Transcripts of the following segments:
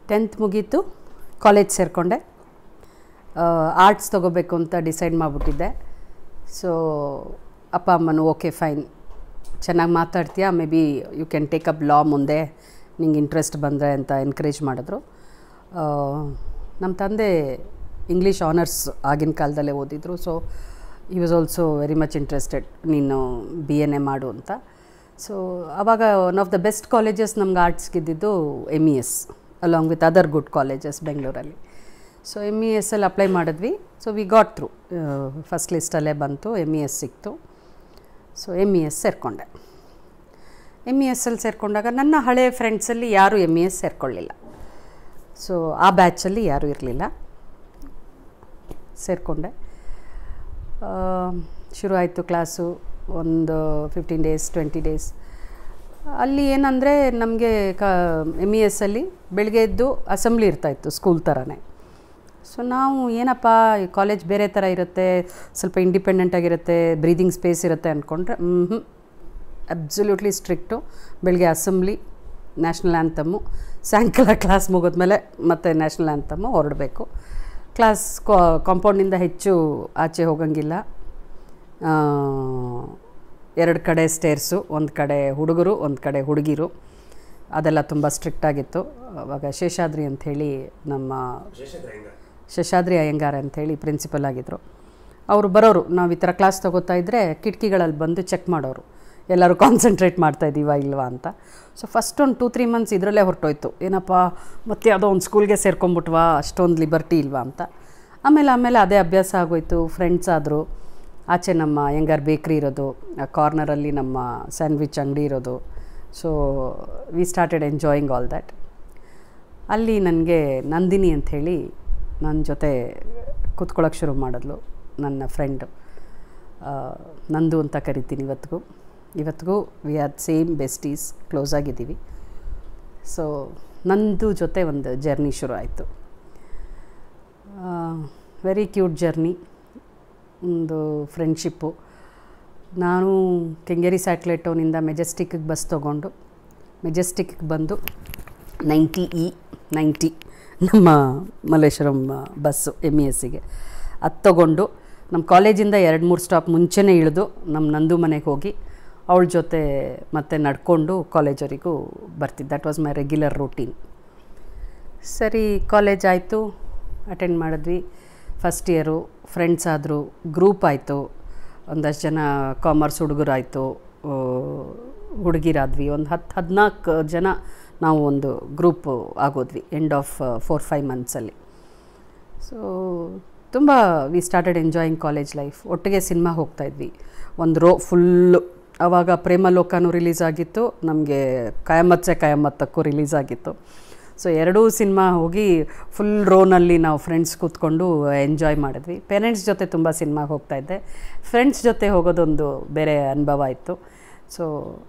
tenth ಮುಗೀತು college ಸೇರಿಕೊಂಡೆ arts ತೊಗೋಬೇಕು ಅಂತ ಡಿಸೈಡ್ ಮಾಡಿಬಿಟ್ಟಿದ್ದೆ ಸೊ ಅಪ್ಪ ಅಮ್ಮನು ಓಕೆ ಫೈನ್ ಚೆನ್ನಾಗಿ ಮಾತಾಡ್ತೀಯಾ maybe you can take up law ಮುಂದೆ ನಿಂಗೆ ಇಂಟ್ರೆಸ್ಟ್ ಬಂದರೆ ಅಂತ ಎನ್ಕರೇಜ್ ಮಾಡಿದ್ರು ಆ, ನಮ್ಮ ತಂದೆ ಇಂಗ್ಲೀಷ್ ಆನರ್ಸ್ ಆಗಿನ ಕಾಲದಲ್ಲೇ ಓದಿದ್ರು so he was also very much interested ನೀನು ಬಿ ಎನ್ ಎ ಮಾಡು ಅಂತ ಸೊ ಆವಾಗ one of the best colleges ನಮ್ಗೆ ಆರ್ಟ್ಸ್ಗಿದ್ದಿದ್ದು M E S along with other good colleges ಬೆಂಗಳೂರಲ್ಲಿ ಸೊ ಎಮ್ ಇ ಎಸ್ ಅಲ್ಲಿ ಅಪ್ಲೈ ಮಾಡಿದ್ವಿ so we got through first ಲಿಸ್ಟಲ್ಲೇ ಬಂತು ಎಮ್ ಇ ಎಸ್ ಸಿಕ್ತು ಸೊ ಎಮ್ ಇ ಎಸ್ ಸೇರಿಕೊಂಡೆ ಎಮ್ ಇ ಎಸ್ ಅಲ್ಲಿ ಸೇರಿಕೊಂಡಾಗ ನನ್ನ ಹಳೆಯ ಫ್ರೆಂಡ್ಸಲ್ಲಿ ಯಾರೂ ಎಮ್ ಇ ಎಸ್ ಸೇರಿಕೊಳ್ಳಿಲ್ಲ ಸೊ ಆ ಬ್ಯಾಚಲ್ಲಿ ಯಾರೂ ಇರಲಿಲ್ಲ ಸೇರಿಕೊಂಡೆ ಶುರು ಆಯಿತು ಕ್ಲಾಸು ಒಂದು ಫಿಫ್ಟೀನ್ ಡೇಸ್ ಟ್ವೆಂಟಿ ಡೇಸ್ ಅಲ್ಲಿ ಏನಂದರೆ ನಮಗೆ ಕ ಎಮ್ ಇ ಎಸ್ ಅಲ್ಲಿ ಬೆಳಗ್ಗೆ ಎದ್ದು ಅಸೆಂಬ್ಲಿ ಇರ್ತಾಯಿತ್ತು ಸ್ಕೂಲ್ ಥರನೇ ಸೊ ನಾವು ಏನಪ್ಪ ಈ ಕಾಲೇಜ್ ಬೇರೆ ಥರ ಇರುತ್ತೆ ಸ್ವಲ್ಪ ಇಂಡಿಪೆಂಡೆಂಟ್ ಆಗಿರುತ್ತೆ ಬ್ರೀದಿಂಗ್ ಸ್ಪೇಸ್ ಇರುತ್ತೆ ಅಂದ್ಕೊಂಡ್ರೆ ಹ್ಞೂ ಅಬ್ಸಲ್ಯೂಟ್ಲಿ ಸ್ಟ್ರಿಕ್ಟು ಬೆಳಗ್ಗೆ ಅಸೆಂಬ್ಲಿ ನ್ಯಾಷನಲ್ ಆ್ಯಂಥಮ್ಮು ಸಾಯಂಕಾಲ ಕ್ಲಾಸ್ ಮುಗಿದ್ಮೇಲೆ ಮತ್ತೆ ನ್ಯಾಷನಲ್ ಆ್ಯಂಥಮ್ಮು ಹೊರಡಬೇಕು ಕ್ಲಾಸ್ ಕಾಂಪೌಂಡಿಂದ ಹೆಚ್ಚು ಆಚೆ ಹೋಗಂಗಿಲ್ಲ ಆ, ಎರಡು ಕಡೆ ಸ್ಟೇರ್ಸು ಒಂದು ಕಡೆ ಹುಡುಗರು ಒಂದು ಕಡೆ ಹುಡುಗಿರು ಅದೆಲ್ಲ ತುಂಬ ಸ್ಟ್ರಿಕ್ಟ್ ಆಗಿತ್ತು ಅವಾಗ ಶೇಷಾದ್ರಿ ಅಂಥೇಳಿ ನಮ್ಮ ಶಶಾದ್ರಿ ಅಯ್ಯಂಗಾರ್ ಅಂಥೇಳಿ ಪ್ರಿನ್ಸಿಪಲ್ ಆಗಿದ್ದರು ಅವರು ಬರೋರು ನಾವು ಈ ಥರ ಕ್ಲಾಸ್ ತೊಗೋತಾ ಇದ್ದರೆ ಕಿಟಕಿಗಳಲ್ಲಿ ಬಂದು ಚೆಕ್ ಮಾಡೋರು ಎಲ್ಲರೂ ಕಾನ್ಸಂಟ್ರೇಟ್ ಮಾಡ್ತಾ ಇದ್ದೀವಾ ಇಲ್ವಾ ಅಂತ ಸೊ ಫಸ್ಟ್ ಒಂದು ಟೂ ತ್ರೀ ಮಂತ್ಸ್ ಇದರಲ್ಲೇ ಹೊರಟೋಯ್ತು ಏನಪ್ಪ ಮತ್ತೆ ಯಾವುದೋ ಒಂದು ಸ್ಕೂಲ್ಗೆ ಸೇರ್ಕೊಂಬಿಟ್ವಾ ಅಷ್ಟೊಂದು ಲಿಬರ್ಟಿ ಇಲ್ವಾ ಅಂತ ಆಮೇಲೆ ಆಮೇಲೆ ಅದೇ ಅಭ್ಯಾಸ ಆಗೋಯ್ತು ಫ್ರೆಂಡ್ಸ್ ಆದರು ಆಚೆ ನಮ್ಮ ಅಯ್ಯಂಗಾರ್ ಬೇಕ್ರಿ ಇರೋದು ಆ ಕಾರ್ನರಲ್ಲಿ ನಮ್ಮ ಸ್ಯಾಂಡ್ವಿಚ್ ಅಂಗಡಿ ಇರೋದು so we started enjoying all that ಅಲ್ಲಿ ನನಗೆ ನಂದಿನಿ ಅಂಥೇಳಿ ನನ್ನ ಜೊತೆ ಕೂತ್ಕೊಳ್ಳೋಕೆ ಶುರು ಮಾಡಿದ್ಲು ನನ್ನ ಫ್ರೆಂಡು ನಂದು ಅಂತ ಕರಿತೀನಿ ಇವತ್ತಿಗೂ ಇವತ್ತಿಗೂ we are same besties close ಆಗಿದ್ದೀವಿ ಸೊ ನಂದು ಜೊತೆ ಒಂದು ಜರ್ನಿ ಶುರು ಆಯಿತು ವೆರಿ ಕ್ಯೂಟ್ ಜರ್ನಿ ಒಂದು ಫ್ರೆಂಡ್ಶಿಪ್ಪು ನಾನು ಕೆಂಗೇರಿ ಸ್ಯಾಟ್ಲೈಟ್ ಟೌನಿಂದ ಮೆಜೆಸ್ಟಿಕ್ಗೆ ಬಸ್ ತೊಗೊಂಡು ಮೆಜೆಸ್ಟಿಕ್ಗೆ ಬಂದು ನೈಂಟಿ ಇ ನೈಂಟಿ ನಮ್ಮ ಮಲ್ಲೇಶ್ವರಂ ಬಸ್ಸು ಎಮ್ ಇ ಎಸ್ಸಿಗೆ ಅದು ತೊಗೊಂಡು ನಮ್ಮ ಕಾಲೇಜಿಂದ ಎರಡು ಮೂರು ಸ್ಟಾಪ್ ಮುಂಚೆನೇ ಇಳಿದು ನಮ್ಮ ನಂದು ಮನೆಗೆ ಹೋಗಿ ಅವಳ ಜೊತೆ ಮತ್ತೆ ನಡ್ಕೊಂಡು ಕಾಲೇಜವರೆಗೂ ಬರ್ತಿದ್ದೆ that was my regular routine ಸರಿ ಕಾಲೇಜ್ ಆಯಿತು ಅಟೆಂಡ್ ಮಾಡಿದ್ವಿ ಫಸ್ಟ್ ಇಯರು ಫ್ರೆಂಡ್ಸ್ ಆದರು ಗ್ರೂಪ್ ಆಯಿತು ಒಂದಷ್ಟು ಜನ ಕಾಮರ್ಸ್ ಹುಡುಗರಾಯಿತು ಹುಡುಗಿರಾದ್ವಿ ಒಂದು ಹತ್ತು ಹದಿನಾಲ್ಕು ಜನ ನಾವು ಒಂದು ಗ್ರೂಪ್ ಆಗೋದ್ವಿ ಎಂಡ್ ಆಫ್ ಫೋರ್ ಫೈವ್ ಮಂತ್ಸಲ್ಲಿ ಸೊ ತುಂಬ we started enjoying college life ಒಟ್ಟಿಗೆ ಸಿನಿಮಾ ಹೋಗ್ತಾಯಿದ್ವಿ ಒಂದು ರೋ ಫುಲ್ಲು ಆವಾಗ ಪ್ರೇಮಲೋಕನೂ ರಿಲೀಸ್ ಆಗಿತ್ತು ನಮಗೆ ಕಯಮತ್ ಸೆ ಕಯಮತ್ತಕ್ಕೂ ರಿಲೀಸ್ ಆಗಿತ್ತು ಸೊ ಎರಡೂ ಸಿನಿಮಾ ಹೋಗಿ ಫುಲ್ ರೋನಲ್ಲಿ ನಾವು ಫ್ರೆಂಡ್ಸ್ ಕೂತ್ಕೊಂಡು ಎಂಜಾಯ್ ಮಾಡಿದ್ವಿ ಪೇರೆಂಟ್ಸ್ ಜೊತೆ ತುಂಬ ಸಿನಿಮಾಗೆ ಹೋಗ್ತಾಯಿದ್ದೆ ಫ್ರೆಂಡ್ಸ್ ಜೊತೆ ಹೋಗೋದೊಂದು ಬೇರೆ ಅನುಭವ ಇತ್ತು ಸೊ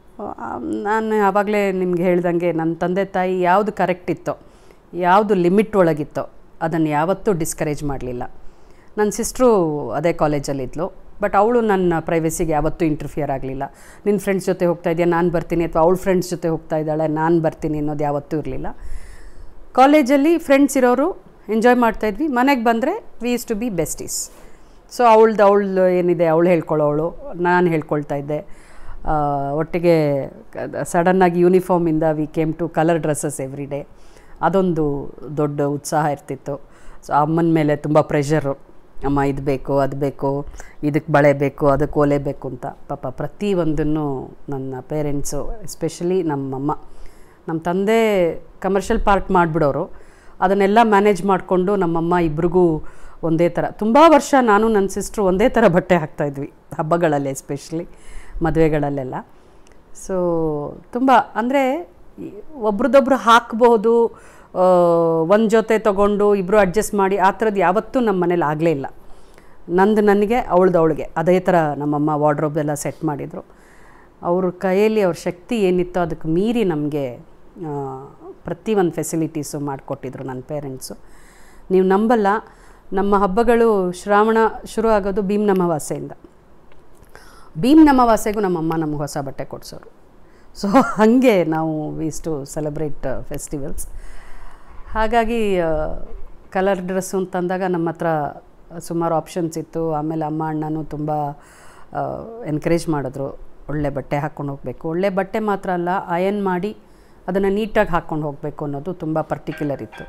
ನಾನು ಆವಾಗಲೇ ನಿಮ್ಗೆ ಹೇಳ್ದಂಗೆ ನನ್ನ ತಂದೆ ತಾಯಿ ಯಾವುದು ಕರೆಕ್ಟ್ ಇತ್ತೋ ಯಾವುದು ಲಿಮಿಟ್ ಒಳಗಿತ್ತೋ ಅದನ್ನು ಯಾವತ್ತೂ ಡಿಸ್ಕರೇಜ್ ಮಾಡಲಿಲ್ಲ ನನ್ನ ಸಿಸ್ಟ್ರು ಅದೇ ಕಾಲೇಜಲ್ಲಿದ್ಲು ಬಟ್ ಅವಳು ನನ್ನ ಪ್ರೈವಸಿಗೆ ಯಾವತ್ತೂ ಇಂಟರ್ಫಿಯರ್ ಆಗಲಿಲ್ಲ ನಿನ್ನ ಫ್ರೆಂಡ್ಸ್ ಜೊತೆ ಹೋಗ್ತಾ ಇದೆಯಾ ನಾನು ಬರ್ತೀನಿ ಅಥವಾ ಅವಳ ಫ್ರೆಂಡ್ಸ್ ಜೊತೆ ಹೋಗ್ತಾ ಇದ್ದಾಳೆ ನಾನು ಬರ್ತೀನಿ ಅನ್ನೋದು ಯಾವತ್ತೂ ಇರಲಿಲ್ಲ ಕಾಲೇಜಲ್ಲಿ ಫ್ರೆಂಡ್ಸ್ ಇರೋರು ಎಂಜಾಯ್ ಮಾಡ್ತಾಯಿದ್ವಿ ಮನೆಗೆ ಬಂದರೆ we used to be besties so ಅವಳ್ದು ಅವಳು ಏನಿದೆ ಅವಳು ಹೇಳ್ಕೊಳ್ಳೋವಳು ನಾನು ಹೇಳ್ಕೊಳ್ತಾ ಇದ್ದೆ ಆ, ಒಟ್ಟಿಗೆ ಸಡನ್ನಾಗಿ ಯೂನಿಫಾರ್ಮಿಂದ we came to colour dresses every day ಅದೊಂದು ದೊಡ್ಡ ಉತ್ಸಾಹ ಇರ್ತಿತ್ತು ಸೊ ಅಮ್ಮನ ಮೇಲೆ ತುಂಬ ಪ್ರೆಷರು ಅಮ್ಮ ಇದು ಬೇಕು ಅದು ಬೇಕು ಇದಕ್ಕೆ ಬಳೆ ಬೇಕು ಅದಕ್ಕೆ ಓಲೆ ಬೇಕು ಅಂತ ಪಾಪ ಪ್ರತಿಯೊಂದನ್ನು ನನ್ನ ಪೇರೆಂಟ್ಸು ಎಸ್ಪೆಷಲಿ ನಮ್ಮಮ್ಮ ನಮ್ಮ ತಂದೆ ಕಮರ್ಷಿಯಲ್ ಪಾರ್ಟ್ ಮಾಡಿಬಿಡೋರು ಅದನ್ನೆಲ್ಲ ಮ್ಯಾನೇಜ್ ಮಾಡಿಕೊಂಡು ನಮ್ಮಮ್ಮ ಇಬ್ರಿಗೂ ಒಂದೇ ಥರ ತುಂಬ ವರ್ಷ ನಾನು ನನ್ನ ಸಿಸ್ಟ್ರು ಒಂದೇ ಥರ ಬಟ್ಟೆ ಹಾಕ್ತಾಯಿದ್ವಿ ಹಬ್ಬಗಳಲ್ಲಿ ಎಸ್ಪೆಷಲಿ ಮದುವೆಗಳಲ್ಲೆಲ್ಲ ಸೊ ತುಂಬ ಅಂದರೆ ಒಬ್ರದೊಬ್ರು ಹಾಕ್ಬೋದು ಒಂದು ಜೊತೆ ತೊಗೊಂಡು ಇಬ್ಬರು ಅಡ್ಜಸ್ಟ್ ಮಾಡಿ ಆ ಥರದ್ದು ಯಾವತ್ತೂ ನಮ್ಮ ಮನೇಲಿ ಆಗಲೇ ಇಲ್ಲ ನಂದು ನನಗೆ ಅವಳ್ದು ಅವಳಿಗೆ ಅದೇ ಥರ ನಮ್ಮಮ್ಮ ವಾರ್ಡ್ರೋಬ್ ಎಲ್ಲ ಸೆಟ್ ಮಾಡಿದರು ಅವ್ರ ಕೈಯಲ್ಲಿ ಅವ್ರ ಶಕ್ತಿ ಏನಿತ್ತೋ ಅದಕ್ಕೆ ಮೀರಿ ನಮಗೆ ಪ್ರತಿಯೊಂದು ಫೆಸಿಲಿಟೀಸು ಮಾಡಿಕೊಟ್ಟಿದ್ರು ನನ್ನ ಪೇರೆಂಟ್ಸು ನೀವು ನಂಬಲ್ಲ ನಮ್ಮ ಹಬ್ಬಗಳು ಶ್ರಾವಣ ಶುರು ಆಗೋದು ಭೀಮ್ ಅಮಾವಾಸ್ಯೆಯಿಂದ ಭೀಮ್ ಅಮಾವಾಸ್ಯೆಗೂ ನಮ್ಮಮ್ಮ ನಮ್ಗೆ ಹೊಸ ಬಟ್ಟೆ ಕೊಡಿಸೋರು ಸೊ ಹಾಗೆ ನಾವು ವೀಸ್ ಟು ಸೆಲೆಬ್ರೇಟ್ ಫೆಸ್ಟಿವಲ್ಸ್ ಹಾಗಾಗಿ ಕಲರ್ ಡ್ರೆಸ್ಸು ಅಂತಂದಾಗ ನಮ್ಮ ಹತ್ರ ಸುಮಾರು ಆಪ್ಷನ್ಸ್ ಇತ್ತು ಆಮೇಲೆ ಅಮ್ಮ ಅಣ್ಣನೂ ತುಂಬ ಎನ್ಕರೇಜ್ ಮಾಡಿದ್ರು ಒಳ್ಳೆ ಬಟ್ಟೆ ಹಾಕ್ಕೊಂಡು ಹೋಗಬೇಕು ಒಳ್ಳೆ ಬಟ್ಟೆ ಮಾತ್ರ ಅಲ್ಲ ಅಯನ್ ಮಾಡಿ ಅದನ್ನು ನೀಟಾಗಿ ಹಾಕ್ಕೊಂಡು ಹೋಗಬೇಕು ಅನ್ನೋದು ತುಂಬ ಪರ್ಟಿಕ್ಯುಲರ್ ಇತ್ತು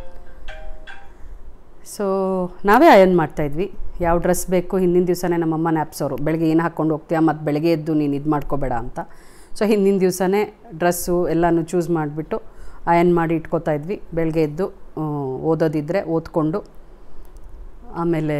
ಸೊ ನಾವೇ ಅಯನ್ ಮಾಡ್ತಾಯಿದ್ವಿ ಯಾವ ಡ್ರೆಸ್ ಬೇಕು ಹಿಂದಿನ ದಿವಸನೇ ನಮ್ಮಮ್ಮ ನ್ಯಾಪ್ಸೋರು ಬೆಳಗ್ಗೆ ಏನು ಹಾಕ್ಕೊಂಡು ಹೋಗ್ತೀಯ ಮತ್ತು ಬೆಳಗ್ಗೆ ಎದ್ದು ನೀನು ಇದು ಮಾಡ್ಕೋಬೇಡ ಅಂತ ಸೊ ಹಿಂದಿನ ದಿವಸನೇ ಡ್ರೆಸ್ಸು ಎಲ್ಲನೂ ಚೂಸ್ ಮಾಡಿಬಿಟ್ಟು ಅಯನ್ ಮಾಡಿ ಇಟ್ಕೋತಾ ಇದ್ವಿ ಬೆಳಗ್ಗೆ ಎದ್ದು ಆ, ಓದೋದಿದ್ದರೆ ಓದ್ಕೊಂಡು ಆಮೇಲೆ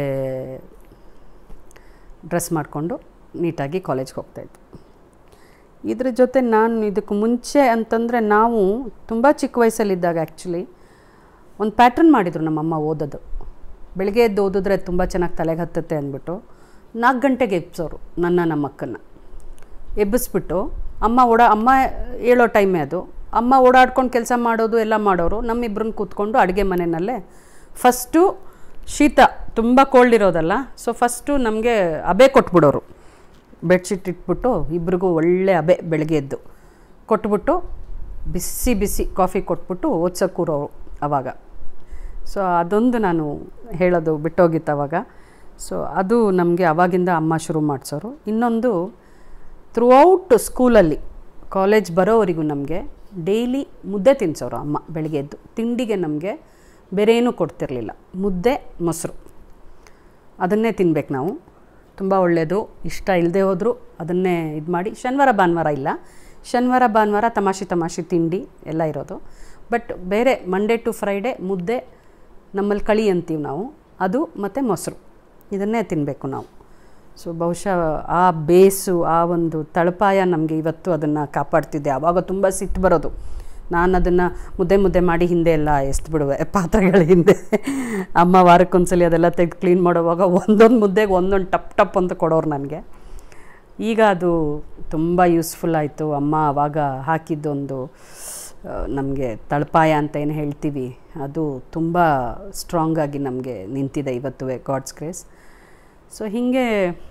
ಡ್ರೆಸ್ ಮಾಡಿಕೊಂಡು ನೀಟಾಗಿ ಕಾಲೇಜ್ಗೆ ಹೋಗ್ತಾಯಿದ್ವಿ ಇದ್ರ ಜೊತೆ ನಾನು ಇದಕ್ಕೆ ಮುಂಚೆ ಅಂತಂದರೆ ನಾವು ತುಂಬ ಚಿಕ್ಕ ವಯಸ್ಸಲ್ಲಿದ್ದಾಗ ಆ್ಯಕ್ಚುಲಿ ಒಂದು ಪ್ಯಾಟ್ರನ್ ಮಾಡಿದರು ನಮ್ಮಮ್ಮ ಓದೋದು ಬೆಳಗ್ಗೆ ಎದ್ದು ಓದಿದ್ರೆ ತುಂಬ ಚೆನ್ನಾಗಿ ತಲೆಗೆ ಹತ್ತುತ್ತೆ ಅಂದ್ಬಿಟ್ಟು ನಾಲ್ಕು ಗಂಟೆಗೆ ಎಬ್ಸೋರು ನನ್ನ ನಮ್ಮ ಅಕ್ಕನ್ನ ಎಬ್ಬಿಸ್ಬಿಟ್ಟು ಅಮ್ಮ ಓಡಾ ಅಮ್ಮ ಹೇಳೋ ಟೈಮೇ ಅದು ಅಮ್ಮ ಓಡಾಡ್ಕೊಂಡು ಕೆಲಸ ಮಾಡೋದು ಎಲ್ಲ ಮಾಡೋರು ನಮ್ಮಿಬ್ಬರನ್ನ ಕೂತ್ಕೊಂಡು ಅಡುಗೆ ಮನೆಯಲ್ಲೇ ಫಸ್ಟು ಶೀತ ತುಂಬ ಕೋಲ್ಡ್ ಇರೋದಲ್ಲ ಸೊ ಫಸ್ಟು ನಮಗೆ ಅಬೆ ಕೊಟ್ಬಿಡೋರು ಬೆಡ್ಶೀಟ್ ಇಟ್ಬಿಟ್ಟು ಇಬ್ರಿಗೂ ಒಳ್ಳೆ ಅಬೆ ಬೆಳಗ್ಗೆ ಎದ್ದು ಕೊಟ್ಬಿಟ್ಟು ಬಿಸಿ ಬಿಸಿ ಕಾಫಿ ಕೊಟ್ಬಿಟ್ಟು ಓದ್ಸೋಕೆ ಕೂರೋರು ಅವಾಗ ಸೊ ಅದೊಂದು ನಾನು ಹೇಳೋದು ಬಿಟ್ಟೋಗಿತ್ತು ಅವಾಗ ಸೊ ಅದು ನಮಗೆ ಅವಾಗಿಂದ ಅಮ್ಮ ಶುರು ಮಾಡಿಸೋರು ಇನ್ನೊಂದು ಥ್ರೂಔಟ್ ಸ್ಕೂಲಲ್ಲಿ ಕಾಲೇಜ್ ಬರೋವರೆಗೂ ನಮಗೆ ಡೈಲಿ ಮುದ್ದೆ ತಿನ್ನಿಸೋರು ಅಮ್ಮ ಬೆಳಗ್ಗೆ ಎದ್ದು ತಿಂಡಿಗೆ ನಮಗೆ ಬೇರೆ ಏನೂ ಕೊಡ್ತಿರ್ಲಿಲ್ಲ ಮುದ್ದೆ ಮೊಸರು ಅದನ್ನೇ ತಿನ್ಬೇಕು ನಾವು ತುಂಬ ಒಳ್ಳೆಯದು ಇಷ್ಟ ಇಲ್ಲದೆ ಹೋದರೂ ಅದನ್ನೇ ಇದು ಮಾಡಿ ಶನಿವಾರ ಭಾನುವಾರ ಇಲ್ಲ ಶನಿವಾರ ಭಾನುವಾರ ತಮಾಷೆ ತಮಾಷೆ ತಿಂಡಿ ಎಲ್ಲ ಇರೋದು ಬಟ್ ಬೇರೆ ಮಂಡೇ ಟು ಫ್ರೈಡೇ ಮುದ್ದೆ ನಮ್ಮಲ್ಲಿ ಕಳಿ ಅಂತೀವಿ ನಾವು ಅದು ಮತ್ತು ಮೊಸರು ಇದನ್ನೇ ತಿನ್ನಬೇಕು ನಾವು ಸೊ ಬಹುಶಃ ಆ ಬೇಸು ಆ ಒಂದು ತಳಪಾಯ ನಮಗೆ ಇವತ್ತು ಅದನ್ನು ಕಾಪಾಡ್ತಿದ್ದೆ ಆವಾಗ ತುಂಬ ಸಿಟ್ಟು ಬರೋದು ನಾನು ಅದನ್ನು ಮುದ್ದೆ ಮುದ್ದೆ ಮಾಡಿ ಹಿಂದೆ ಎಲ್ಲ ಎಸ್ದು ಬಿಡುವೆ ಪಾತ್ರೆಗಳ ಹಿಂದೆ ಅಮ್ಮ ವಾರಕ್ಕೊಂದ್ಸಲಿ ಅದೆಲ್ಲ ತೆಗೆದು ಕ್ಲೀನ್ ಮಾಡೋವಾಗ ಒಂದೊಂದು ಮುದ್ದೆಗೆ ಒಂದೊಂದು ಟಪ್ ಟಪ್ ಅಂತ ಕೊಡೋರು ನನಗೆ ಈಗ ಅದು ತುಂಬ ಯೂಸ್ಫುಲ್ ಆಯಿತು ಅಮ್ಮ ಆವಾಗ ಹಾಕಿದ್ದೊಂದು ನಮಗೆ ತಳಪಾಯ ಅಂತ ಏನು ಹೇಳ್ತೀವಿ ಅದು ತುಂಬ ಸ್ಟ್ರಾಂಗಾಗಿ ನಮಗೆ ನಿಂತಿದೆ ಇವತ್ತು ಗಾಡ್ಸ್ ಕ್ರೇಸ್ ಸೊ ಹೀಗೆ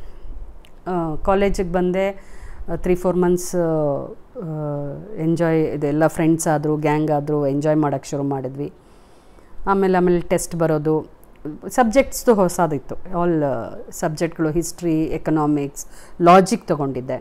ಕಾಲೇಜಿಗೆ ಬಂದೆ ತ್ರೀ ಫೋರ್ ಮಂತ್ಸ್ ಎಂಜಾಯ್ ಇದೆಲ್ಲ ಫ್ರೆಂಡ್ಸ್ ಆದರು ಗ್ಯಾಂಗ್ ಆದರು ಎಂಜಾಯ್ ಮಾಡೋಕ್ಕೆ ಶುರು ಮಾಡಿದ್ವಿ ಆಮೇಲೆ ಆಮೇಲೆ ಟೆಸ್ಟ್ ಬರೋದು ಸಬ್ಜೆಕ್ಟ್ಸ್ದು ಹೊಸದಿತ್ತು ಆಲ್ ಸಬ್ಜೆಕ್ಟ್ಗಳು ಹಿಸ್ಟ್ರಿ ಎಕನಾಮಿಕ್ಸ್ ಲಾಜಿಕ್ ತೊಗೊಂಡಿದ್ದೆ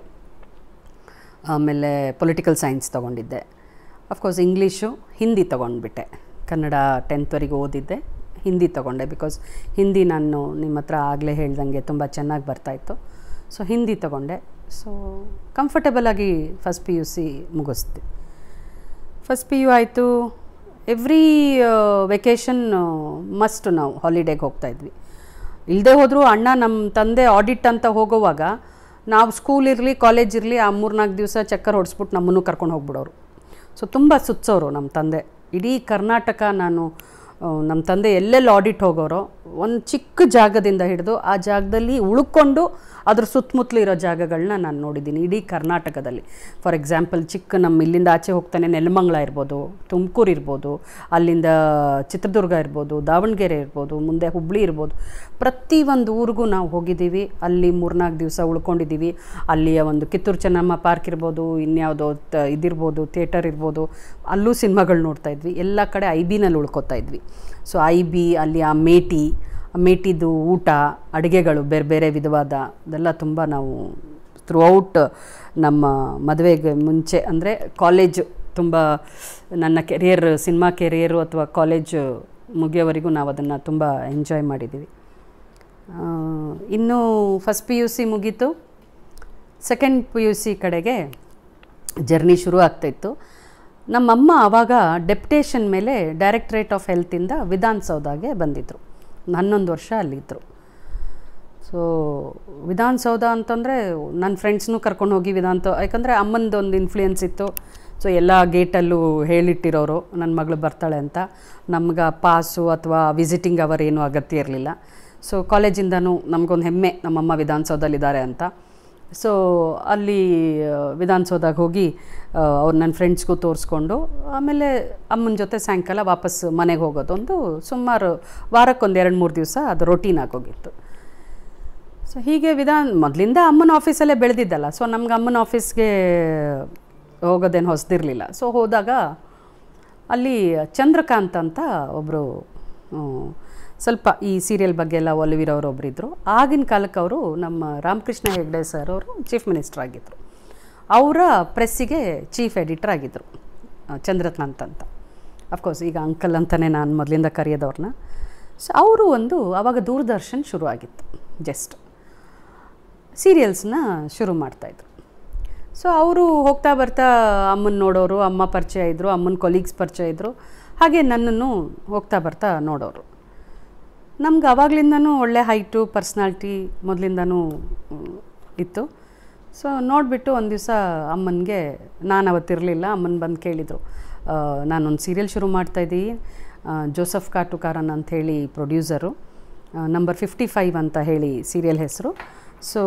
ಆಮೇಲೆ ಪೊಲಿಟಿಕಲ್ ಸೈನ್ಸ್ ತೊಗೊಂಡಿದ್ದೆ ಅಫ್ಕೋರ್ಸ್ ಇಂಗ್ಲೀಷು ಹಿಂದಿ ತೊಗೊಂಡ್ಬಿಟ್ಟೆ ಕನ್ನಡ ಟೆಂತ್ವರೆಗೆ ಓದಿದ್ದೆ ಹಿಂದಿ ತೊಗೊಂಡೆ ಬಿಕಾಸ್ ಹಿಂದಿ ನಾನು ನಿಮ್ಮ ಹತ್ರ ಆಗಲೇ ಹೇಳ್ದಂಗೆ ತುಂಬ ಚೆನ್ನಾಗಿ ಬರ್ತಾಯಿತ್ತು ಸೊ ಹಿಂದಿ ತೊಗೊಂಡೆ ಸೊ ಕಂಫರ್ಟಬಲಾಗಿ ಫಸ್ಟ್ ಪಿ ಯು ಸಿ ಮುಗಿಸ್ದೆ ಫಸ್ಟ್ ಪಿ ಯು ಆಯಿತು ಎವ್ರಿ ವೆಕೇಷನ್ ಮಸ್ಟ್ ನಾವು ಹಾಲಿಡೇಗೆ ಹೋಗ್ತಾಯಿದ್ವಿ ಇಲ್ಲದೆ ಹೋದರೂ ಅಣ್ಣ ನಮ್ಮ ತಂದೆ ಆಡಿಟ್ ಅಂತ ಹೋಗೋವಾಗ ನಾವು ಸ್ಕೂಲ್ ಇರಲಿ ಕಾಲೇಜ್ ಇರಲಿ ಆ ಮೂರ್ನಾಲ್ಕು ದಿವಸ ಚಕ್ಕರ್ ಹೊಡಿಸ್ಬಿಟ್ಟು ನಮ್ಮನ್ನು ಕರ್ಕೊಂಡು ಹೋಗ್ಬಿಡೋರು ಸೊ ತುಂಬ ಸುತ್ತೋರು ನಮ್ಮ ತಂದೆ ಇಡೀ ಕರ್ನಾಟಕ ನಾನು ನಮ್ಮ ತಂದೆ ಎಲ್ಲೆಲ್ಲಿ ಆಡಿಟ್ ಹೋಗೋರೋ ಒಂದು ಚಿಕ್ಕ ಜಾಗದಿಂದ ಹಿಡಿದು ಆ ಜಾಗದಲ್ಲಿ ಉಳ್ಕೊಂಡು ಅದ್ರ ಸುತ್ತಮುತ್ತಲು ಇರೋ ಜಾಗಗಳನ್ನ ನಾನು ನೋಡಿದ್ದೀನಿ ಇಡೀ ಕರ್ನಾಟಕದಲ್ಲಿ ಫಾರ್ ಎಕ್ಸಾಂಪಲ್ ಚಿಕ್ಕ ನಮ್ಮ ಇಲ್ಲಿಂದ ಆಚೆ ಹೋಗ್ತಾನೆ ನೆಲಮಂಗಲ ಇರ್ಬೋದು ತುಮಕೂರು ಇರ್ಬೋದು ಅಲ್ಲಿಂದ ಚಿತ್ರದುರ್ಗ ಇರ್ಬೋದು ದಾವಣಗೆರೆ ಇರ್ಬೋದು ಮುಂದೆ ಹುಬ್ಳಿ ಇರ್ಬೋದು ಪ್ರತಿ ಒಂದು ಊರಿಗೂ ನಾವು ಹೋಗಿದ್ದೀವಿ ಅಲ್ಲಿ ಮೂರ್ನಾಲ್ಕು ದಿವಸ ಉಳ್ಕೊಂಡಿದ್ದೀವಿ ಅಲ್ಲಿಯ ಒಂದು ಕಿತ್ತೂರು ಚೆನ್ನಮ್ಮ ಪಾರ್ಕ್ ಇರ್ಬೋದು ಇನ್ಯಾವುದೋ ತ ಇದಿರ್ಬೋದು ಥಿಯೇಟರ್ ಇರ್ಬೋದು ಅಲ್ಲೂ ಸಿನಿಮಾಗಳು ನೋಡ್ತಾ ಇದ್ವಿ ಎಲ್ಲ ಕಡೆ ಐ ಬಿನಲ್ಲಿ ಉಳ್ಕೊತಾ ಇದ್ವಿ ಸೊ ಐ ಬಿ ಅಲ್ಲಿ ಆ ಮೇಟಿ ಆ ಮೇಟಿದು ಊಟ ಅಡುಗೆಗಳು ಬೇರೆ ಬೇರೆ ವಿಧವಾದ ಅದೆಲ್ಲ ತುಂಬ ನಾವು ಥ್ರೂಔಟ್ ನಮ್ಮ ಮದುವೆಗೆ ಮುಂಚೆ ಅಂದರೆ ಕಾಲೇಜು ತುಂಬ ನನ್ನ ಕೆರಿಯರ್ ಸಿನಿಮಾ ಕೆರಿಯರು ಅಥವಾ ಕಾಲೇಜು ಮುಗಿಯೋವರೆಗೂ ನಾವು ಅದನ್ನು ತುಂಬ ಎಂಜಾಯ್ ಮಾಡಿದ್ದೀವಿ ಇನ್ನು ಫಸ್ಟ್ ಪಿ ಯು ಸಿ ಮುಗೀತು ಸೆಕೆಂಡ್ ಪಿ ಯು ಸಿ ಕಡೆಗೆ ಜರ್ನಿ ಶುರು ಆಗ್ತಾಯಿತ್ತು ನಮ್ಮಮ್ಮ ಆವಾಗ ಡೆಪ್ಟೇಷನ್ ಮೇಲೆ ಡೈರೆಕ್ಟ್ರೇಟ್ ಆಫ್ ಹೆಲ್ತಿಂದ ವಿಧಾನಸೌಧಗೆ ಬಂದಿದ್ದರು ಹನ್ನೊಂದು ವರ್ಷ ಅಲ್ಲಿದ್ದರು ಸೊ ವಿಧಾನಸೌಧ ಅಂತಂದರೆ ನನ್ನ ಫ್ರೆಂಡ್ಸ್ನೂ ಕರ್ಕೊಂಡು ಹೋಗಿ ವಿಧಾನತ ಯಾಕಂದರೆ ಅಮ್ಮಂದು ಒಂದು ಇನ್ಫ್ಲೂಯೆನ್ಸ್ ಇತ್ತು ಸೊ ಎಲ್ಲ ಗೇಟಲ್ಲೂ ಹೇಳಿಟ್ಟಿರೋರು ನನ್ನ ಮಗಳು ಬರ್ತಾಳೆ ಅಂತ ನಮ್ಗೆ ಪಾಸು ಅಥವಾ ವಿಸಿಟಿಂಗ್ ಅವರ್ ಏನೂ ಅಗತ್ಯ ಇರಲಿಲ್ಲ ಸೊ ಕಾಲೇಜಿಂದನೂ ನಮಗೊಂದು ಹೆಮ್ಮೆ ನಮ್ಮಮ್ಮ ವಿಧಾನಸೌಧದಲ್ಲಿದ್ದಾರೆ ಅಂತ ಸೊ ಅಲ್ಲಿ ವಿಧಾನಸೌಧಕ್ಕೆ ಹೋಗಿ ಅವ್ರು ನನ್ನ ಫ್ರೆಂಡ್ಸ್ಗೂ ತೋರಿಸ್ಕೊಂಡು ಆಮೇಲೆ ಅಮ್ಮನ ಜೊತೆ ಸಾಯಂಕಾಲ ವಾಪಸ್ ಮನೆಗೆ ಹೋಗೋದೊಂದು ಸುಮಾರು ವಾರಕ್ಕೊಂದು ಎರಡು ಮೂರು ದಿವಸ ಅದು ರೊಟೀನ್ ಆಗೋಗಿತ್ತು ಸೊ ಹೀಗೆ ವಿಧಾನ ಮೊದಲಿಂದ ಅಮ್ಮನ ಆಫೀಸಲ್ಲೇ ಬೆಳೆದಿದ್ದಲ್ಲ ಸೊ ನಮ್ಗೆ ಅಮ್ಮನ ಆಫೀಸ್ಗೆ ಹೋಗೋದೇನು ಹೊಸದಿರಲಿಲ್ಲ ಸೊ ಹೋದಾಗ ಅಲ್ಲಿ ಚಂದ್ರಕಾಂತ್ ಅಂತ ಒಬ್ಬರು ಸ್ವಲ್ಪ ಈ ಸೀರಿಯಲ್ ಬಗ್ಗೆ ಎಲ್ಲ ಒಲವಿರೋರು ಒಬ್ಬರಿದ್ದರು ಆಗಿನ ಕಾಲಕ್ಕೆ ಅವರು ನಮ್ಮ ರಾಮಕೃಷ್ಣ ಹೆಗ್ಡೆ ಸರ್ ಅವರು ಚೀಫ್ ಮಿನಿಸ್ಟರ್ ಆಗಿದ್ದರು ಅವರ ಪ್ರೆಸ್ಸಿಗೆ ಚೀಫ್ ಎಡಿಟರ್ ಆಗಿದ್ದರು ಚಂದ್ರಕಾಂತ್ ಅಂತ ಅಫ್ಕೋರ್ಸ್ ಈಗ ಅಂಕಲ್ ಅಂತಲೇ ನಾನು ಮೊದಲಿಂದ ಕರೆಯೋದವ್ರನ್ನ ಸೊ ಅವರು ಒಂದು ಆವಾಗ ದೂರದರ್ಶನ್ ಶುರು ಆಗಿತ್ತು ಜಸ್ಟ್ ಸೀರಿಯಲ್ಸ್ನ ಶುರು ಮಾಡ್ತಾಯಿದ್ರು ಸೊ ಅವರು ಹೋಗ್ತಾ ಬರ್ತಾ ಅಮ್ಮನ ನೋಡೋರು ಅಮ್ಮ ಪರಿಚಯ ಇದ್ದರು ಅಮ್ಮನ ಕೊಲೀಗ್ಸ್ ಪರಿಚಯ ಇದ್ದರು ಹಾಗೆ ನನ್ನನ್ನು ಹೋಗ್ತಾ ಬರ್ತಾ ನೋಡೋರು ನಮ್ಗೆ ಆವಾಗಲಿಂದನೂ ಒಳ್ಳೆ ಹೈಟು ಪರ್ಸ್ನಾಲ್ಟಿ ಮೊದಲಿಂದನೂ ಇತ್ತು ಸೊ ನೋಡಿಬಿಟ್ಟು ಒಂದು ದಿವಸ ಅಮ್ಮನಿಗೆ ನಾನು ಅವತ್ತಿರಲಿಲ್ಲ ಅಮ್ಮನ ಬಂದು ಕೇಳಿದರು ನಾನೊಂದು ಸೀರಿಯಲ್ ಶುರು ಮಾಡ್ತಾಯಿದ್ದೀನಿ ಜೋಸಫ್ ಕಾಟುಕಾರನ್ ಅಂಥೇಳಿ ಪ್ರೊಡ್ಯೂಸರು ನಂಬರ್ ಫಿಫ್ಟಿ ಫೈವ್ ಅಂತ ಹೇಳಿ ಸೀರಿಯಲ್ ಹೆಸರು ಸೊ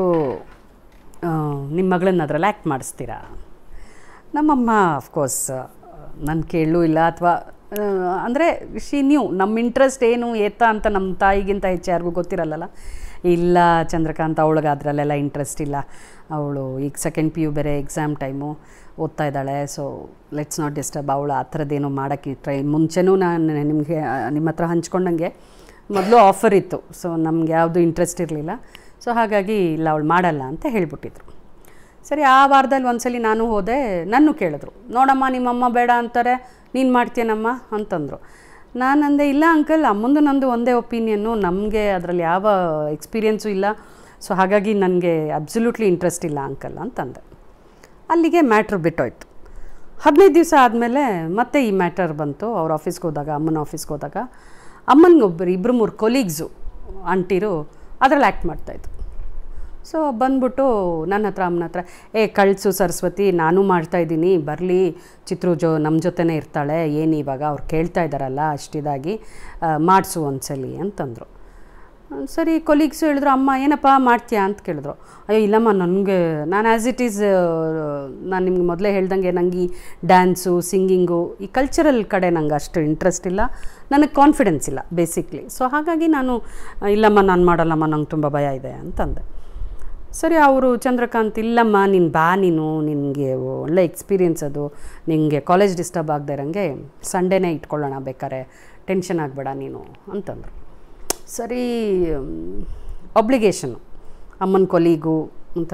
ನಿಮ್ಮ ಮಗಳನ್ನ ಅದರಲ್ಲಿ ಆ್ಯಕ್ಟ್ ಮಾಡಿಸ್ತೀರಾ ನಮ್ಮಮ್ಮ ಅಫ್ಕೋರ್ಸ್ ನನ್ನ ಕೇಳೂ ಇಲ್ಲ ಅಥವಾ ಅಂದರೆ ಶಿ ನ್ಯೂ ನಮ್ಮ ಇಂಟ್ರೆಸ್ಟ್ ಏನು ಏತ ಅಂತ ನಮ್ಮ ತಾಯಿಗಿಂತ ಹೆಚ್ಚು ಯಾರಿಗೂ ಗೊತ್ತಿರಲ್ಲಲ್ಲ ಇಲ್ಲ ಚಂದ್ರಕಾಂತ್ ಅವಳಿಗೆ ಅದರಲ್ಲೆಲ್ಲ ಇಂಟ್ರೆಸ್ಟ್ ಇಲ್ಲ ಅವಳು ಈಗ ಸೆಕೆಂಡ್ ಪಿ ಯು ಬೇರೆ ಎಕ್ಸಾಮ್ ಟೈಮು ಓದ್ತಾ ಇದ್ದಾಳೆ ಸೊ ಲೆಟ್ಸ್ ನಾಟ್ ಡಿಸ್ಟರ್ಬ್ ಅವಳು ಆ ಥರದ್ದೇನು ಮಾಡೋಕ್ಕೆ ಟ್ರೈ ಮುಂಚೆನೂ ನಾನು ನಿಮಗೆ ನಿಮ್ಮ ಹತ್ರ ಹಂಚ್ಕೊಂಡಂಗೆ ಮೊದಲು ಆಫರ್ ಇತ್ತು ಸೊ ನಮ್ಗೆ ಯಾವುದು ಇಂಟ್ರೆಸ್ಟ್ ಇರಲಿಲ್ಲ ಸೊ ಹಾಗಾಗಿ ಇಲ್ಲ ಅವಳು ಮಾಡಲ್ಲ ಅಂತ ಹೇಳಿಬಿಟ್ಟಿದ್ರು ಸರಿ ಆ ವಾರದಲ್ಲಿ ಒಂದ್ಸಲಿ ನಾನು ಹೋದೆ ನನ್ನ ಕೇಳಿದ್ರು ನೋಡಮ್ಮ ನಿಮ್ಮಮ್ಮ ಬೇಡ ಅಂತಾರೆ ನೀನು ಮಾಡ್ತೀಯನಮ್ಮ ಅಂತಂದರು ನಾನು ಅಂದೆ ಇಲ್ಲ ಅಂಕಲ್ ಅಮ್ಮಂದು ನಂದು ಒಂದೇ ಒಪಿನಿಯನ್ನು ನಮಗೆ ಅದರಲ್ಲಿ ಯಾವ ಎಕ್ಸ್ಪೀರಿಯೆನ್ಸು ಇಲ್ಲ ಸೊ ಹಾಗಾಗಿ ನನಗೆ ಅಬ್ಸಲ್ಯೂಟ್ಲಿ ಇಂಟ್ರೆಸ್ಟ್ ಇಲ್ಲ ಅಂಕಲ್ ಅಂತಂದೆ ಅಲ್ಲಿಗೆ ಮ್ಯಾಟ್ರ್ ಬಿಟ್ಟೋಯ್ತು ಹದಿನೈದು ದಿವಸ ಆದಮೇಲೆ ಮತ್ತೆ ಈ ಮ್ಯಾಟರ್ ಬಂತು ಅವ್ರ ಆಫೀಸ್ಗೆ ಹೋದಾಗ ಅಮ್ಮನ ಆಫೀಸ್ಗೆ ಹೋದಾಗ ಅಮ್ಮನಿಗೊಬ್ಬರು ಇಬ್ಬರು ಮೂರು ಕೊಲೀಗ್ಸು ಆಂಟಿರು ಅದರಲ್ಲಿ ಆ್ಯಕ್ಟ್ ಮಾಡ್ತಾಯಿದ್ರು ಸೊ ಬಂದ್ಬಿಟ್ಟು ನನ್ನ ಹತ್ರ ಅಮ್ಮನ ಹತ್ರ ಏ ಕಳಿಸು ಸರಸ್ವತಿ ನಾನು ಮಾಡ್ತಾಯಿದ್ದೀನಿ ಬರಲಿ ಚಿತ್ರು ಜೊ ನಮ್ಮ ಜೊತೆನೇ ಇರ್ತಾಳೆ ಏನು ಇವಾಗ ಅವ್ರು ಕೇಳ್ತಾ ಇದ್ದಾರಲ್ಲ ಅಷ್ಟಿದಾಗಿ ಮಾಡಿಸು ಒಂದ್ಸಲಿ ಅಂತಂದರು ಸರಿ ಕೊಲೀಗ್ಸು ಹೇಳಿದ್ರು ಅಮ್ಮ ಏನಪ್ಪ ಮಾಡ್ತೀಯಾ ಅಂತ ಕೇಳಿದ್ರು ಅಯ್ಯೋ ಇಲ್ಲಮ್ಮ ನನಗೆ ನಾನು ಆ್ಯಸ್ ಇಟ್ ಈಸ್ ನಾನು ನಿಮ್ಗೆ ಮೊದಲೇ ಹೇಳ್ದಂಗೆ ನಂಗೆ ಈ ಡ್ಯಾನ್ಸು ಸಿಂಗಿಂಗು ಈ ಕಲ್ಚರಲ್ ಕಡೆ ನಂಗೆ ಅಷ್ಟು ಇಂಟ್ರೆಸ್ಟ್ ಇಲ್ಲ ನನಗೆ ಕಾನ್ಫಿಡೆನ್ಸ್ ಇಲ್ಲ ಬೇಸಿಕ್ಲಿ ಸೊ ಹಾಗಾಗಿ ನಾನು ಇಲ್ಲಮ್ಮ ನಾನು ಮಾಡಲ್ಲಮ್ಮ ನಂಗೆ ತುಂಬ ಭಯ ಇದೆ ಅಂತಂದೆ ಸರಿ ಅವರು ಚಂದ್ರಕಾಂತ್ ಇಲ್ಲಮ್ಮ ನೀನು ಬಾ ನೀನು ನಿನಗೆ ಒಳ್ಳೆ ಎಕ್ಸ್ಪೀರಿಯೆನ್ಸ್ ಅದು ನಿನಗೆ ಕಾಲೇಜ್ ಡಿಸ್ಟರ್ಬ್ ಆಗದೆ ಇರೋಂಗೆ ಸಂಡೇನೇ ಇಟ್ಕೊಳ್ಳೋಣ ಬೇಕಾರೆ ಟೆನ್ಷನ್ ಆಗಬೇಡ ನೀನು ಅಂತಂದರು ಸರಿ ಅಬ್ಲಿಗೇಷನು ಅಮ್ಮನ ಕೊಲೀಗು ಒಂಥರ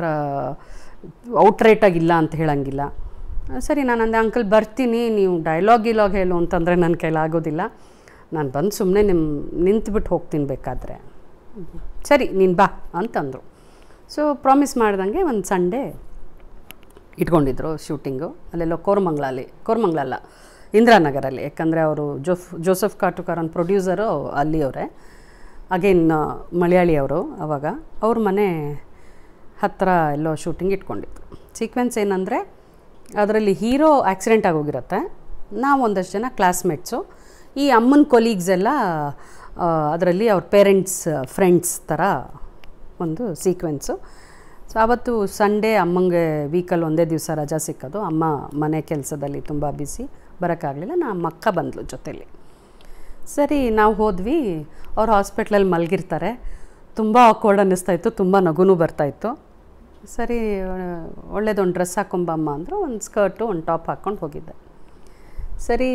ಔಟ್ರೇಟಾಗಿಲ್ಲ ಅಂತ ಹೇಳಂಗಿಲ್ಲ ಸರಿ ನಾನು ಅಂದೆ ಅಂಕಲ್ ಬರ್ತೀನಿ ನೀವು ಡೈಲಾಗ್ ಗಿಲಾಗ್ ಹೇಳು ಅಂತಂದರೆ ನನ್ನ ಕೈಲಾಗೋದಿಲ್ಲ ನಾನು ಬಂದು ಸುಮ್ಮನೆ ನಿಮ್ಮ ನಿಂತ್ಬಿಟ್ಟು ಹೋಗ್ತೀನಿ ಬೇಕಾದರೆ ಸರಿ ನೀನು ಬಾ ಅಂತಂದರು ಸೊ ಪ್ರಾಮಿಸ್ ಮಾಡ್ದಂಗೆ ಒಂದು ಸಂಡೇ ಇಟ್ಕೊಂಡಿದ್ರು ಶೂಟಿಂಗು ಅಲ್ಲೆಲ್ಲೋ ಕೋರಮಂಗ್ಲಲ್ಲಿ ಕೋರಮಂಗ್ಲ ಅಲ್ಲ ಇಂದಿರಾನಗರಲ್ಲಿ ಯಾಕಂದರೆ ಅವರು ಜೋಫ್ ಜೋಸಫ್ ಕಾಟುಕಾರನ್ ಪ್ರೊಡ್ಯೂಸರು ಅಲ್ಲಿಯವರೇ ಅಗೇನ್ ಮಲಯಾಳಿ ಅವರು ಅವಾಗ ಅವ್ರ ಮನೆ ಹತ್ತಿರ ಎಲ್ಲೋ ಶೂಟಿಂಗ್ ಇಟ್ಕೊಂಡಿದ್ರು ಸೀಕ್ವೆನ್ಸ್ ಏನಂದರೆ ಅದರಲ್ಲಿ ಹೀರೋ ಆಕ್ಸಿಡೆಂಟ್ ಆಗೋಗಿರುತ್ತೆ ನಾವು ಒಂದಷ್ಟು ಜನ ಕ್ಲಾಸ್ಮೇಟ್ಸು ಈ ಅಮ್ಮನ ಕೊಲೀಗ್ಸ್ ಎಲ್ಲ ಅದರಲ್ಲಿ ಅವ್ರ ಪೇರೆಂಟ್ಸ್ ಫ್ರೆಂಡ್ಸ್ ಥರ ಒಂದು ಸೀಕ್ವೆನ್ಸು ಸೊ ಆವತ್ತು ಸಂಡೇ ಅಮ್ಮಂಗೆ ವೀಕಲ್ಲಿ ಒಂದೇ ದಿವಸ ರಜಾ ಸಿಕ್ಕೋದು ಅಮ್ಮ ಮನೆ ಕೆಲಸದಲ್ಲಿ ತುಂಬ ಬಿಸಿ ಬರೋಕ್ಕಾಗಲಿಲ್ಲ ನಾ ನಮ್ಮ ಅಕ್ಕ ಬಂದಳು ಜೊತೇಲಿ ಸರಿ ನಾವು ಹೋದ್ವಿ ಅವ್ರು ಹಾಸ್ಪಿಟ್ಲಲ್ಲಿ ಮಲಗಿರ್ತಾರೆ ತುಂಬ ಆಕ್ವರ್ಡ್ ಅನ್ನಿಸ್ತಾಯಿತ್ತು ತುಂಬ ನಗುನೂ ಬರ್ತಾಯಿತ್ತು ಸರಿ ಒಳ್ಳೇದೊಂದು ಡ್ರೆಸ್ ಹಾಕೊಂಬಮ್ಮ ಅಂದರು ಒಂದು ಸ್ಕರ್ಟು ಒಂದು ಟಾಪ್ ಹಾಕ್ಕೊಂಡು ಹೋಗಿದ್ದೆ ಸರಿ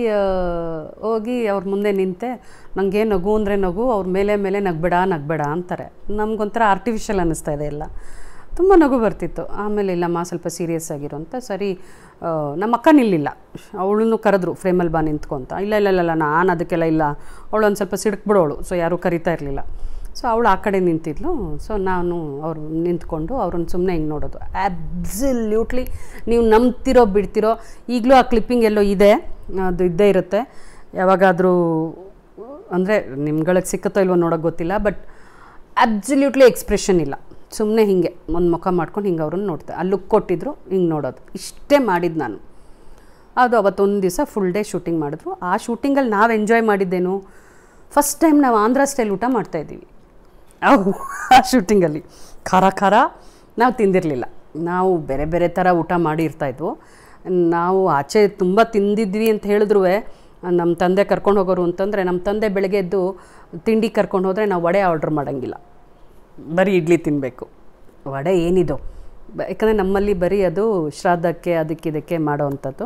ಹೋಗಿ ಅವ್ರ ಮುಂದೆ ನಿಂತೆ ನನಗೆ ನಗು ಅಂದರೆ ನಗು ಅವ್ರ ಮೇಲೆ ಮೇಲೆ ನಗ್ಬೇಡ ನಗ್ಬೇಡ ಅಂತಾರೆ ನಮಗೊಂಥರ ಆರ್ಟಿಫಿಷಿಯಲ್ ಅನ್ನಿಸ್ತಾ ಇದೆ ಎಲ್ಲ ತುಂಬ ನಗು ಬರ್ತಿತ್ತು ಆಮೇಲೆ ಇಲ್ಲಮ್ಮ ಸ್ವಲ್ಪ ಸೀರಿಯಸ್ ಆಗಿರು ಅಂತ ಸರಿ ನಮ್ಮ ಅಕ್ಕ ನಿಲ್ಲಿಲ್ಲ ಅವಳನ್ನು ಕರೆದ್ರು ಫ್ರೇಮಲ್ಲಿ ಬಾ ನಿಂತ್ಕೊಂತ ಇಲ್ಲ ಇಲ್ಲ ಇಲ್ಲ ನಾನು ಅದಕ್ಕೆಲ್ಲ ಇಲ್ಲ ಅವಳು ಒಂದು ಸ್ವಲ್ಪ ಸಿಡ್ಕ್ಬಿಡೋಳು ಸೊ ಯಾರೂ ಕರಿತಾ ಇರಲಿಲ್ಲ ಸೊ ಅವಳು ಆ ಕಡೆ ನಿಂತಿದ್ಲು ಸೊ ನಾನು ಅವ್ರು ನಿಂತ್ಕೊಂಡು ಅವ್ರನ್ನ ಸುಮ್ಮನೆ ಹಿಂಗೆ ನೋಡೋದು ಆ್ಯಬ್ಸಲ್ಯೂಟ್ಲಿ ನೀವು ನಂಬ್ತಿರೋ ಬಿಡ್ತಿರೋ ಈಗಲೂ ಆ ಕ್ಲಿಪ್ಪಿಂಗ್ ಎಲ್ಲೋ ಇದೆ ಅದು ಇದ್ದೇ ಇರುತ್ತೆ ಯಾವಾಗಾದರೂ ಅಂದರೆ ನಿಮ್ಗಳಿಗೆ ಸಿಕ್ಕತ್ತೋ ಇಲ್ವೋ ನೋಡೋಕೆ ಗೊತ್ತಿಲ್ಲ ಬಟ್ ಅಬ್ಸಲ್ಯೂಟ್ಲಿ ಎಕ್ಸ್ಪ್ರೆಷನ್ ಇಲ್ಲ ಸುಮ್ಮನೆ ಹೀಗೆ ಒಂದು ಮುಖ ಮಾಡ್ಕೊಂಡು ಹಿಂಗೆ ಅವ್ರನ್ನ ನೋಡ್ತೆ ಅಲ್ಲಿ ಲುಕ್ ಕೊಟ್ಟಿದ್ರು ಹಿಂಗೆ ನೋಡೋದು ಇಷ್ಟೇ ಮಾಡಿದ್ದು ನಾನು ಅದು ಅವತ್ತೊಂದು ದಿವಸ ಫುಲ್ ಡೇ ಶೂಟಿಂಗ್ ಮಾಡಿದ್ರು ಆ ಶೂಟಿಂಗಲ್ಲಿ ನಾವು ಎಂಜಾಯ್ ಮಾಡಿದ್ದೇನು ಫಸ್ಟ್ ಟೈಮ್ ನಾವು ಆಂಧ್ರ ಸ್ಟೈಲ್ ಊಟ ಮಾಡ್ತಾಯಿದ್ದೀವಿ ಅವು ಆ ಶೂಟಿಂಗಲ್ಲಿ ಖಾರ ಖಾರ ನಾವು ತಿಂದಿರಲಿಲ್ಲ ನಾವು ಬೇರೆ ಬೇರೆ ಥರ ಊಟ ಮಾಡಿ ಇರ್ತಾಯಿದ್ವು ನಾವು ಆಚೆ ತುಂಬ ತಿಂದಿದ್ವಿ ಅಂತ ಹೇಳಿದ್ರು ನಮ್ಮ ತಂದೆ ಕರ್ಕೊಂಡು ಹೋಗೋರು ಅಂತಂದರೆ ನಮ್ಮ ತಂದೆ ಬೆಳಗ್ಗೆ ಎದ್ದು ತಿಂಡಿ ಕರ್ಕೊಂಡು ಹೋದರೆ ನಾವು ವಡೆ ಆರ್ಡ್ರ್ ಮಾಡೋಂಗಿಲ್ಲ ಬರೀ ಇಡ್ಲಿ ತಿನ್ನಬೇಕು ವಡೆ ಏನಿದು ಯಾಕಂದರೆ ನಮ್ಮಲ್ಲಿ ಬರೀ ಅದು ಶ್ರಾದ್ದಕ್ಕೆ ಅದಕ್ಕೆ ಇದಕ್ಕೆ ಮಾಡೋವಂಥದ್ದು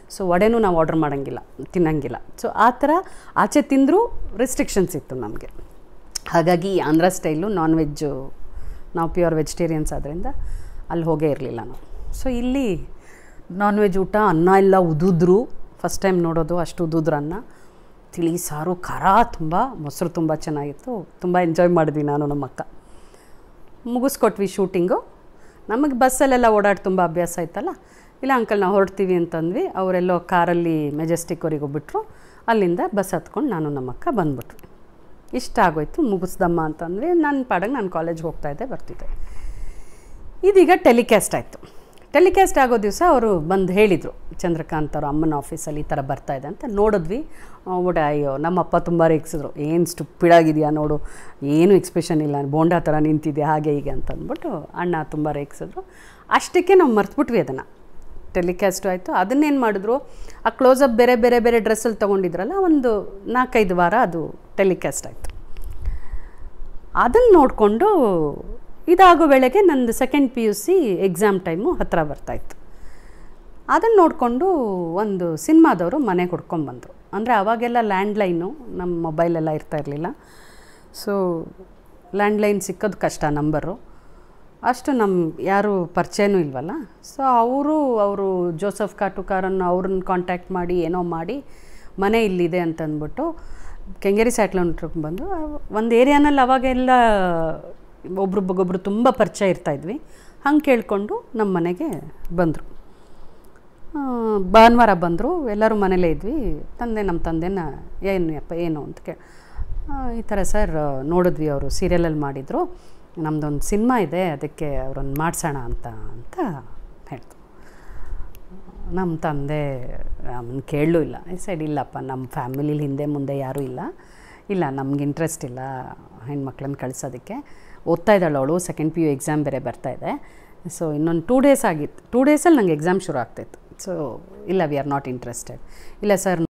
ಸೊ ವಡೆನೂ ನಾವು ಆರ್ಡ್ರ್ ಮಾಡೋಂಗಿಲ್ಲ ತಿನ್ನಂಗಿಲ್ಲ ಸೊ ಆ ಥರ ಆಚೆ ತಿಂದರೂ ರೆಸ್ಟ್ರಿಕ್ಷನ್ಸ್ ಇತ್ತು ನಮಗೆ ಹಾಗಾಗಿ ಆಂಧ್ರ ಸ್ಟೈಲು ನಾನ್ ವೆಜ್ಜು ನಾವು ಪ್ಯೂರ್ ವೆಜಿಟೇರಿಯನ್ಸ್ ಆದ್ದರಿಂದ ಅಲ್ಲಿ ಹೋಗೇ ಇರಲಿಲ್ಲ ನಾವು ಸೊ ಇಲ್ಲಿ ನಾನ್ ವೆಜ್ ಊಟ ಅನ್ನ ಎಲ್ಲ ಉದುದ್ರು ಫಸ್ಟ್ ಟೈಮ್ ನೋಡೋದು ಅಷ್ಟು ಉದುದ್ರ ಅನ್ನ ತಿಳಿ ಸಾರು ಖಾರ ತುಂಬ ಮೊಸರು ತುಂಬ ಚೆನ್ನಾಗಿತ್ತು ತುಂಬ ಎಂಜಾಯ್ ಮಾಡಿದ್ವಿ ನಾನು ನಮ್ಮ ಅಕ್ಕ ಮುಗಿಸ್ಕೊಟ್ವಿ ಶೂಟಿಂಗು ನಮಗೆ ಬಸ್ಸಲ್ಲೆಲ್ಲ ಓಡಾಡಿ ತುಂಬ ಅಭ್ಯಾಸ ಆಯ್ತಲ್ಲ ಇಲ್ಲ ಅಂಕಲ್ ನಾವು ಹೊರಡ್ತೀವಿ ಅಂತಂದ್ವಿ ಅವರೆಲ್ಲೋ ಕಾರಲ್ಲಿ ಮೆಜೆಸ್ಟಿಕ್ವರೆಗೂ ಬಿಟ್ಟರು ಅಲ್ಲಿಂದ ಬಸ್ ಹತ್ಕೊಂಡು ನಾನು ನಮ್ಮ ಅಕ್ಕ ಬಂದ್ಬಿಟ್ವಿ ಇಷ್ಟ ಆಗೋಯ್ತು ಮುಗಿಸ್ದಮ್ಮ ಅಂತಂದ್ವಿ ನನ್ನ ಪಾಡಂಗೆ ನಾನು ಕಾಲೇಜ್ಗೆ ಹೋಗ್ತಾಯಿದ್ದೆ ಬರ್ತಿದ್ದೆ ಇದೀಗ ಟೆಲಿಕಾಸ್ಟ್ ಆಯಿತು ಟೆಲಿಕಾಸ್ಟ್ ಆಗೋ ದಿವಸ ಅವರು ಬಂದು ಹೇಳಿದರು ಚಂದ್ರಕಾಂತ್ ಅವರು ಅಮ್ಮನ ಆಫೀಸಲ್ಲಿ ಈ ಥರ ಬರ್ತಾ ಇದೆ ಅಂತ ನೋಡಿದ್ವಿ ಓಡ ಅಯ್ಯೋ ನಮ್ಮಪ್ಪ ತುಂಬ ರೇಗಿಸಿದ್ರು ಏನು ಸ್ಟುಪ್ಪಿಡಾಗಿದೆಯಾ ನೋಡು ಏನು ಎಕ್ಸ್ಪ್ರೆಷನ್ ಇಲ್ಲ ಬೋಂಡಾ ಥರ ನಿಂತಿದೆ ಹಾಗೆ ಹೀಗೆ ಅಂತ ಅಂದ್ಬಿಟ್ಟು ಅಣ್ಣ ತುಂಬ ರೇಗಿಸಿದ್ರು ಅಷ್ಟಕ್ಕೆ ನಾವು ಮರ್ತ್ಬಿಟ್ವಿ ಅದನ್ನು ಟೆಲಿಕಾಸ್ಟು ಆಯಿತು ಅದನ್ನೇನು ಮಾಡಿದ್ರು ಆ ಕ್ಲೋಸಪ್ ಬೇರೆ ಬೇರೆ ಬೇರೆ ಡ್ರೆಸ್ಸಲ್ಲಿ ತೊಗೊಂಡಿದ್ರಲ್ಲ ಒಂದು ನಾಲ್ಕೈದು ವಾರ ಅದು ಟೆಲಿಕಾಸ್ಟ್ ಆಯಿತು ಅದನ್ನು ನೋಡಿಕೊಂಡು ಇದಾಗೋ ವೇಳೆಗೆ ನಂದು second P U C exam time ಹತ್ತಿರ ಬರ್ತಾಯಿತ್ತು ಅದನ್ನು ನೋಡಿಕೊಂಡು ಒಂದು ಸಿನಿಮಾದವರು ಮನೆಗೆ ಹುಡ್ಕೊಂಬಂದರು ಅಂದರೆ ಅವಾಗೆಲ್ಲ ಲ್ಯಾಂಡ್ಲೈನು ನಮ್ಮ ಮೊಬೈಲೆಲ್ಲ ಇರ್ತಾ ಇರಲಿಲ್ಲ ಸೊ ಲ್ಯಾಂಡ್ಲೈನ್ ಸಿಕ್ಕೋದು ಕಷ್ಟ ನಂಬರು ಅಷ್ಟು ನಮ್ಮ ಯಾರು ಪರಿಚಯನೂ ಇಲ್ವಲ್ಲ ಸೊ ಅವರು ಅವರು ಜೋಸಫ್ ಕಾಟುಕಾರನ್ನು ಅವ್ರನ್ನ ಕಾಂಟ್ಯಾಕ್ಟ್ ಮಾಡಿ ಏನೋ ಮಾಡಿ ಮನೆ ಇಲ್ಲಿದೆ ಅಂತಂದ್ಬಿಟ್ಟು ಕೆಂಗೇರಿ ಸ್ಯಾಟ್ಲೋನ್ ಬಂದು ಒಂದು ಏರಿಯಾನಲ್ಲಿ ಅವಾಗೆಲ್ಲ ಒಬ್ರಿಗೊಬ್ರು ತುಂಬ ಪರಿಚಯ ಇರ್ತಾಯಿದ್ವಿ ಹಂಗೆ ಕೇಳಿಕೊಂಡು ನಮ್ಮ ಮನೆಗೆ ಬಂದರು ಭಾನುವಾರ ಬಂದರು ಎಲ್ಲರೂ ಮನೇಲೇ ಇದ್ವಿ ತಂದೆ ನಮ್ಮ ತಂದೆನ ಏನು ಅಪ್ಪ ಏನು ಅಂತ ಕೇ ಈ ಥರ ಸರ್ ನೋಡಿದ್ವಿ ಅವರು ಸೀರಿಯಲಲ್ಲಿ ಮಾಡಿದರು ನಮ್ಮದೊಂದು ಸಿನಿಮಾ ಇದೆ ಅದಕ್ಕೆ ಅವ್ರನ್ನ ಮಾಡಿಸೋಣ ಅಂತ ಅಂತ ಹೇಳ್ತು ನಮ್ಮ ತಂದೆ ಅವನು ಕೇಳಲೂ ಇಲ್ಲ ಈ ಸೈಡ್ ಇಲ್ಲಪ್ಪ ನಮ್ಮ ಫ್ಯಾಮಿಲಿಲಿ ಹಿಂದೆ ಮುಂದೆ ಯಾರೂ ಇಲ್ಲ ಇಲ್ಲ ನಮ್ಗೆ ಇಂಟ್ರೆಸ್ಟ್ ಇಲ್ಲ ಹೆಣ್ಮಕ್ಳನ್ನ ಕಳ್ಸೋದಕ್ಕೆ ಓದ್ತಾ ಇದ್ದಾಳೆ ಅವಳು ಸೆಕೆಂಡ್ ಪಿ ಯು ಎಕ್ಸಾಮ್ ಬೇರೆ ಬರ್ತಾಯಿದೆ ಸೊ ಇನ್ನೊಂದು ಟೂ ಡೇಸ್ ಆಗಿತ್ತು ಟೂ ಡೇಸಲ್ಲಿ ನಂಗೆ ಎಕ್ಸಾಮ್ ಶುರು ಆಗ್ತಾಯಿತ್ತು ಸೊ ಇಲ್ಲ ವಿ ಆರ್ ನಾಟ್ ಇಂಟ್ರೆಸ್ಟೆಡ್ ಇಲ್ಲ ಸರ್